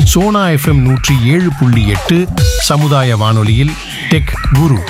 Sona FM நூற்றி ஏழு புள்ளி எட்டு சமுதாய வானொலியில் டெக் குரு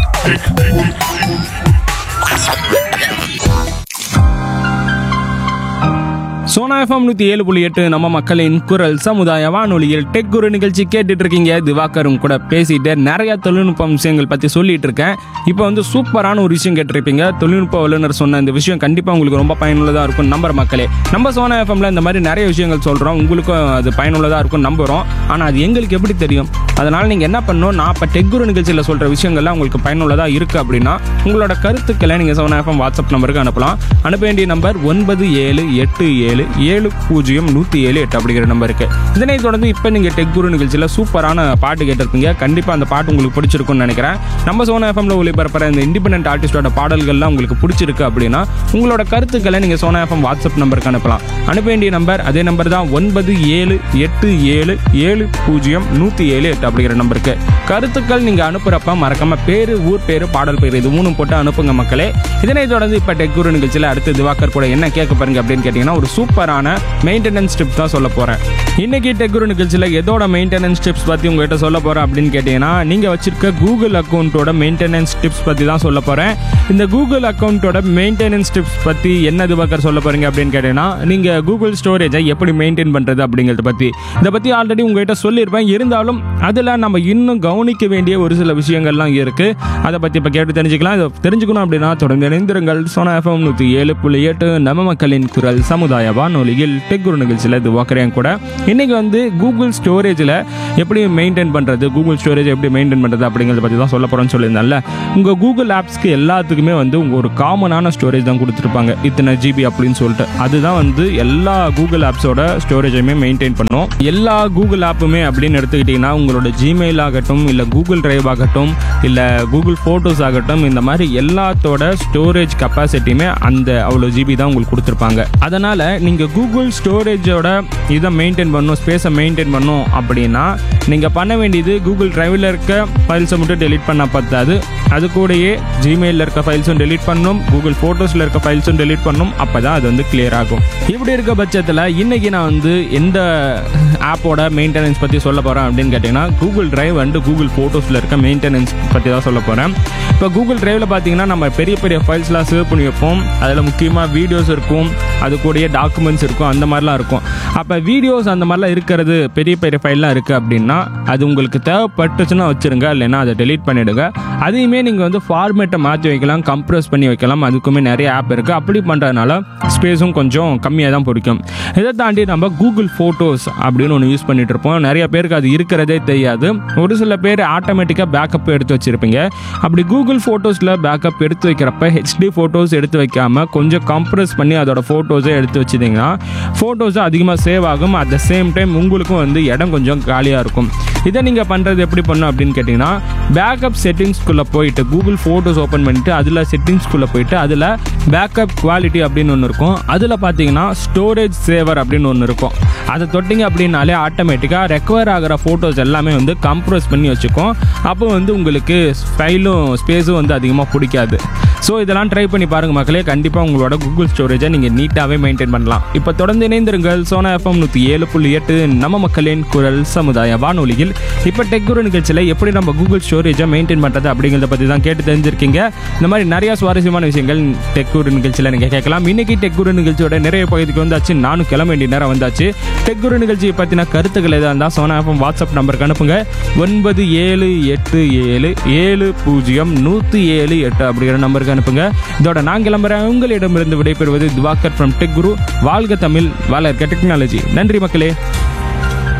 சோனா எஃப்எம் நூற்றி ஏழு புள்ளி எட்டு நம்ம மக்களின் குரல் சமுதாய வானொலியில் டெக் குரு நிகழ்ச்சி கேட்டுட்டு இருக்கீங்க திவாகரும் கூட பேசிட்டு நிறைய தொழில்நுட்ப விஷயங்கள் பற்றி சொல்லிட்டு இருக்கேன் இப்போ வந்து சூப்பரான ஒரு விஷயம் கேட்டிருப்பீங்க தொழில்நுட்ப வல்லுநர் சொன்ன இந்த விஷயம் கண்டிப்பாக உங்களுக்கு ரொம்ப பயனுள்ளதாக இருக்கும் நம்புற மக்களே நம்ம சோனா எஃப்எம்ல இந்த மாதிரி நிறைய விஷயங்கள் சொல்கிறோம் உங்களுக்கும் அது பயனுள்ளதாக இருக்கும் நம்புகிறோம் ஆனால் அது எங்களுக்கு எப்படி தெரியும் அதனால் நீங்கள் என்ன பண்ணணும் நான் இப்போ டெக் குரு நிகழ்ச்சியில் சொல்கிற விஷயங்கள்லாம் உங்களுக்கு பயனுள்ளதாக இருக்குது அப்படின்னா உங்களோட கருத்துக்களை நீங்கள் சோனா எஃப்எம் வாட்ஸ்அப் நம்பருக்கு அனுப்பலாம் அனுப்ப வேண்டிய நம்பர் ஒன்பது ஏழு எட்டு ஏழு ஏழு பூஜ்ஜியம் நூற்றி ஏழு எட்டு அப்படிங்கிற நம்பருக்கு இதனை தொடர்ந்து இப்போ நீங்கள் டெக் குரு நிகழ்ச்சியில் சூப்பரான பாட்டு கேட்டிருப்பீங்க கண்டிப்பாக அந்த பாட்டு உங்களுக்கு பிடிச்சிருக்கும்னு நினைக்கிறேன் நம்ம சோனா எஃப்எம்ல ஒளிபரப்புற இந்த இண்டிபெண்டன்ட் ஆர்டிஸ்டோட பாடல்கள்லாம் உங்களுக்கு பிடிச்சிருக்கு அப்படின்னா உங்களோட கருத்துக்களை நீங்கள் சோனா எஃப்எம் வாட்ஸ்அப் நம்பருக்கு அனுப்பலாம் அனுப்ப வேண்டிய நம்பர் அதே நம்பர் தான் ஒன்பது ஏழு எட்டு ஏழு ஏழு பூஜ்ஜியம் நூற்றி ஏழு எட்டு அப்படிங்கிற நம்பருக்கு கருத்துக்கள் நீங்கள் அனுப்புகிறப்ப மறக்காம பேர் ஊர் பேர் பாடல் பேர் இது மூணும் போட்டு அனுப்புங்க மக்களே இதனை தொடர்ந்து இப்போ டெக் குரு நிகழ்ச்சியில் அடுத்து திவாகர் கூட என்ன கேட்க பாருங்க அப்படின்னு கேட்டிங்கன்னா ஒரு சூப்பரான மெயின்டெனன்ஸ் டிப்ஸ் தான் சொல்ல போகிறேன் இன்னைக்கு டெக் குரு நிகழ்ச்சியில் எதோட மெயின்டெனன்ஸ் டிப்ஸ் பற்றி உங்ககிட்ட சொல்ல போகிறேன் அப்படின்னு கேட்டிங்கன்னா நீங்கள் வச்சிருக்க கூகுள் அக்கௌண்ட்டோட மெயின்டெனன்ஸ் டிப்ஸ் பற்றி தான் சொல்ல போகிறேன் இந்த கூகுள் அக்கௌண்ட்டோட மெயின்டெனன்ஸ் டிப்ஸ் பற்றி என்ன திவாகர் சொல்ல போகிறீங்க அப்படின்னு கேட்டிங்கன்னா நீங்கள் கூகுள் ஸ்டோரேஜை எப்படி மெயின்டைன் பண்ணுறது அப்படிங்கிறத பற்றி இதை பற்றி ஆல்ரெடி உங்ககிட்ட சொல்லியிருப்பேன் இருந்தாலும் அதில் நம்ம இன்னும் கவனிக்க வேண்டிய ஒரு சில விஷயங்கள்லாம் இருக்குது அதை பற்றி இப்போ கேட்டு தெரிஞ்சுக்கலாம் இதை தெரிஞ்சுக்கணும் அப்படின்னா தொடர்ந்து இணைந்திருங்கள் சோனா எஃப்எம் நூற்றி ஏழு புள்ளி எட்டு நம்ம மக்களின் குரல் சமுதாய வானொலியில் டெக் குரு நிகழ்ச்சியில் இது வாக்குறேன் கூட இன்னைக்கு வந்து கூகுள் ஸ்டோரேஜில் எப்படி மெயின்டைன் பண்ணுறது கூகுள் ஸ்டோரேஜ் எப்படி மெயின்டைன் பண்ணுறது அப்படிங்கிறத பற்றி தான் சொல்ல போகிறேன்னு சொல்லியிருந்தேன்ல உங்கள் கூகுள் ஆப்ஸ்க்கு எல்லாத்துக்குமே வந்து உங்கள் ஒரு காமனான ஸ்டோரேஜ் தான் கொடுத்துருப்பாங்க இத்தனை ஜிபி அப்படின்னு சொல்லிட்டு அதுதான் வந்து எல்லா கூகுள் ஆப்ஸோட ஸ்டோரேஜையுமே மெயின்டைன் பண்ணும் எல்லா கூகுள் ஆப்புமே அப்படின்னு எடுத்துக்கிட்டிங்கன்னா உங்களோட ஜிமெயில் ஆகட்டும் இல்லை கூகுள் டிரைவ் ஆகட்டும் இல்லை கூகுள் ஃபோட்டோஸ் ஆகட்டும் இந்த மாதிரி எல்லாத்தோட ஸ்டோரேஜ் கெப்பாசிட்டியுமே அந்த அவ்வளோ ஜிபி தான் உங்களுக்கு கொடுத்துருப்பாங்க அதனால் நீங்கள் கூகுள் ஸ்டோரேஜோட இதை மெயின்டைன் பண்ணணும் ஸ்பேஸை மெயின்டைன் பண்ணணும் அப்படின்னா நீங்கள் பண்ண வேண்டியது கூகுள் டிரைவில் இருக்க ஃபைல்ஸை மட்டும் டெலீட் பண்ண பத்தாது அது கூடயே ஜிமெயிலில் இருக்க ஃபைல்ஸும் டெலீட் பண்ணணும் கூகுள் ஃபோட்டோஸில் இருக்க ஃபைல்ஸும் டெலீட் பண்ணணும் அப்போ தான் அது வந்து கிளியர் ஆகும் இப்படி இருக்க பட்சத்தில் இன்னைக்கு நான் வந்து எந்த ஆப்போட மெயின்டெனன்ஸ் பற்றி சொல்ல போகிறேன் அப்படின்னு கேட்டிங்கன்னா கூகுள் டிரைவ் அண்டு கூகுள் ஃபோட்டோஸில் இருக்க மெயின்டெனன்ஸ் பற்றி தான் சொல்ல போகிறேன் இப்போ கூகுள் டிரைவில் பார்த்தீங்கன்னா நம்ம பெரிய பெரிய ஃபைல்ஸ்லாம் சேவ் பண்ணி வைப்போம் அதில் முக்கியமாக வீடியோஸ் இருக்கும் அது கூடயே டாக்குமெண்ட்ஸ் இருக்கும் அந்த மாதிரிலாம் இருக்கும் அப்போ வீடியோஸ் அந்த மாதிரிலாம் இருக்கிறது பெரிய பெரிய ஃபைல்லாம் இருக்குது அப்படின்னா அது உங்களுக்கு தேவைப்பட்டுச்சுன்னா வச்சுருங்க இல்லைன்னா அதை டெலீட் பண்ணிவிடுங்க அதையுமே நீங்கள் வந்து ஃபார்மேட்டை மாற்றி வைக்கலாம் கம்ப்ரஸ் பண்ணி வைக்கலாம் அதுக்குமே நிறைய ஆப் இருக்குது அப்படி பண்ணுறதுனால ஸ்பேஸும் கொஞ்சம் கம்மியாக தான் பிடிக்கும் இதை தாண்டி நம்ம கூகுள் ஃபோட்டோஸ் அப்படின்னு ஒன்று யூஸ் பண்ணிட்டு இருப்போம் நிறைய பேருக்கு அது இருக்கிறதே தெரியாது ஒரு சில பேர் ஆட்டோமேட்டிக்காக பேக்கப் எடுத்து வச்சுருப்பீங்க அப்படி கூகுள் ஃபோட்டோஸில் பேக்கப் எடுத்து வைக்கிறப்ப ஹெச்டி ஃபோட்டோஸ் எடுத்து வைக்காமல் கொஞ்சம் கம்ப்ரஸ் பண்ணி அதோட ஃபோட்டோஸை எடுத்து வச்சிட்டிங்கன்னா ஃபோட்டோஸ் அதிகமாக சேவ் ஆகும் அட் த சேம் டைம் உங்களுக்கும் வந்து இடம் கொஞ்சம் காலியாக இருக்கும் இதை நீங்கள் பண்ணுறது எப்படி பண்ணும் அப்படின்னு கேட்டிங்கன்னா பேக்கப் செட்டிங்ஸ்குள்ளே போயிட்டு கூகுள் ஃபோட்டோஸ் ஓப்பன் பண்ணிட்டு அதில் செட்டிங்ஸ்குள்ளே போயிட்டு அதில் பேக்கப் குவாலிட்டி அப்படின்னு ஒன்று இருக்கும் அதில் பார்த்தீங்கன்னா ஸ்டோரேஜ் சேவர் அப்படின்னு ஒன்று இருக்கும் அதை தொட்டிங்க அப்படின்னாலே ஆட்டோமேட்டிக்காக ரெக்கவர் ஆகிற ஃபோட்டோஸ் எல்லாமே வந்து கம்ப்ரோஸ் பண்ணி வச்சுக்கும் அப்போ வந்து உங்களுக்கு ஃபைலும் ஸ்பேஸும் வந்து அதிகமாக பிடிக்காது ஸோ இதெல்லாம் ட்ரை பண்ணி பாருங்கள் மக்களே கண்டிப்பாக உங்களோட கூகுள் ஸ்டோரேஜை நீங்கள் நீட்டாகவே மெயின்டைன் பண்ணலாம் இப்போ தொடர்ந்து இணைந்திருங்கள் சோனா எஃப்எம் நூற்றி ஏழு புள்ளி எட்டு நம்ம மக்களின் குரல் சமுதாய வானொலியில் இப்போ டெக்குரு நிகழ்ச்சியில் எப்படி நம்ம கூகுள் ஸ்டோரேஜை மெயின்டைன் பண்ணுறது அப்படிங்கிறத பற்றி தான் கேட்டு தெரிஞ்சிருக்கீங்க இந்த மாதிரி நிறைய சுவாரஸ்யமான விஷயங்கள் டெக்குரு நிகழ்ச்சியில் நீங்கள் கேட்கலாம் இன்னைக்கு டெக்குரு நிகழ்ச்சியோட நிறைய பகுதிக்கு வந்தாச்சு நானும் கிளம்ப வேண்டிய நேரம் வந்தாச்சு டெக்குரு நிகழ்ச்சியை பற்றின கருத்துக்கள் எதாக இருந்தால் சோனா எஃப்எம் வாட்ஸ்அப் நம்பருக்கு அனுப்புங்க ஒன்பது ஏழு எட்டு ஏழு ஏழு பூஜ்ஜியம் நூற்றி ஏழு எட்டு அப்படிங்கிற நம்பருக்கு அனுப்புங்க இதோட நான் கிளம்புறேன் உங்களிடமிருந்து விடைபெறுவது திவாகர் ஃப்ரம் டெக் குரு வாழ்க தமிழ் வளர்க்க டெக்னாலஜி நன்றி மக்களே